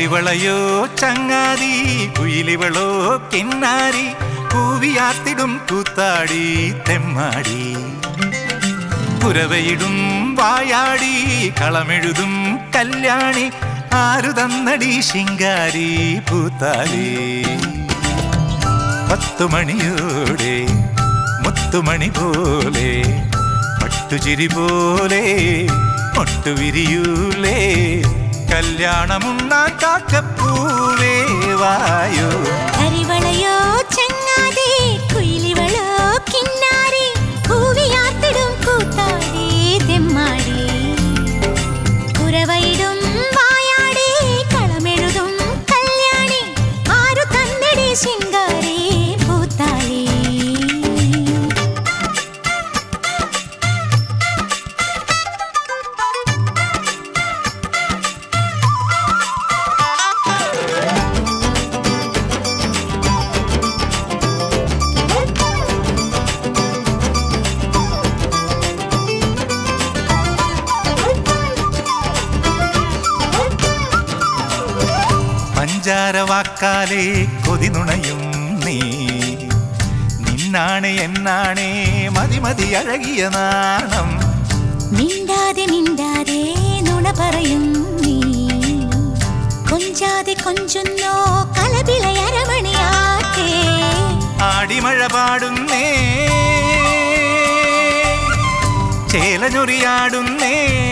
കരിവളയോ ചങ്ങാതി കുയിലിവളോ കിന്നാരി കൂവിയാത്തിടും കൂത്താടി തെമ്മാടി കുരവയിടും വായാടി കളമെഴുതും കല്യാണി ആരു തന്നടി ശിങ്കാരി പൂത്താലി പത്തുമണിയോടെ മുത്തുമണി പോലെ പട്ടുചിരി പോലെ ഒട്ടുവിരിയൂലേ കല്യാണമുണ്ണാൻ കാക്കപ്പൂവേ വായോ കരിവളയോ ചങ്ങാതി കുയിലിവളോ കിന്നാരി കൂവിയാത്തിടും കൂത്താടി തെമ്മാടി കുരവയിടും വായാടി കളമെഴുതും കല്യാണി ആരു തന്നടി ശിങ്കാരി പൂത്താളി പഞ്ചാര വാക്കാലേ കൊതിനുണയും നീ നിന്നാണ് എന്നാണേ മതി മതി അഴകിയ നാണം മിണ്ടാതെ മിണ്ടാതെ നുണ പറയും നീ കൊഞ്ചാതെ കൊഞ്ചുന്നോ കലപിളയരമണിയാക്കേ ആടിമഴ പാടുന്നേ ചേലഞ്ഞൊറിയാടുന്നേ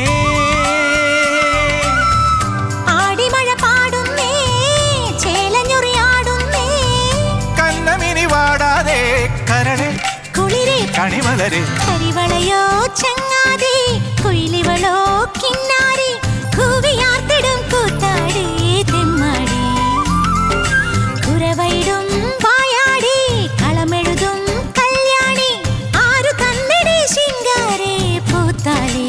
ആടിമഴ പാടുന്നേ ചേലഞ്ഞുറിയാടുന്നേ കണ്ണമിനി വാടാതെ കരളെ കുളിരെ കണിമലരെ കരിവളയോ ചങ്ങാതി കുയിലിവളോ കിന്നാരി കൂവിയാർത്തിടും കൂത്താടി തെമ്മാടി കുരവയിടും വായാടി കളമെഴുതും കല്യാണി ആരു തന്നടി ശിങ്കാരേ പൂത്താലി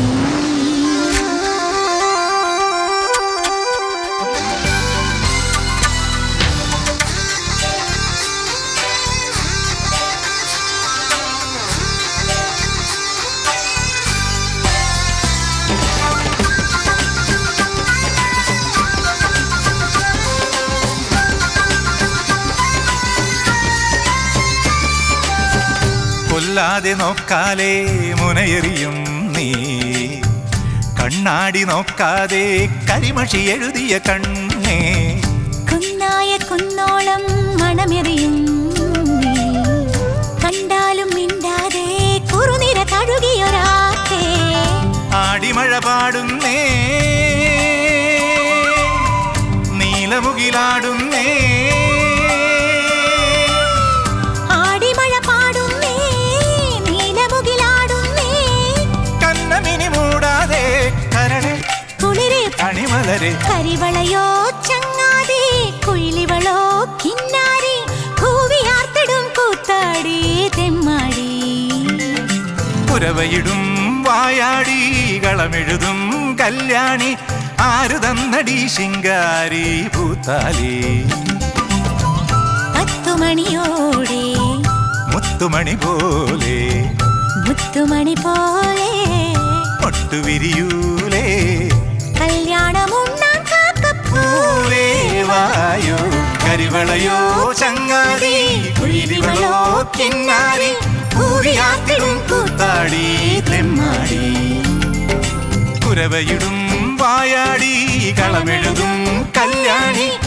കൊല്ലാതെ നോക്കാലേ മുനയെറിയും നീ കണ്ണാടി നോക്കാതെ കരിമഷി എഴുതിയ കണ്ണേ കുന്നായ കുന്നോളം മണമെറിയും നീ. കണ്ടാലും മിണ്ടാതെ കുറുനിര തഴുകിയൊരാക്കേ ആടിമഴ പാടുന്നേ നീലമുകിലാടുന്നേ ആടിമഴ പാടുന്നേ നീലമുകിലാടുന്നേ കണ്ണമിനി മൂടാതെ കരളെ കുളിരെ കണിമലരെ കരിവളയോ ചങ്ങാതി കുയിലിവളോ കിന്നാരി കൂവിയാർത്തിടും കൂത്താടി തെമ്മാടി പുരവയിടും വായാടി കളമെഴുതും കല്യാണി ആരു തന്നടി ശിങ്കാരി പൂത്താലി പത്തുമണിയോടെ മുത്തുമണി പോലെ മുത്തുമണി പോലെ ഒട്ടുവിരിയൂലേ കല്യാണമുണ്ണാൻ കാക്കപ്പൂ പൂവേ വായോ കരിവളയോ ചങ്ങാതി കുയിലിവളോ കിന്നാരി പൂവിയാത്തിടും കൂത്താടി തെമ്മാടി കുരവയിടും വായാടി കളമെഴുതും കല്യാണി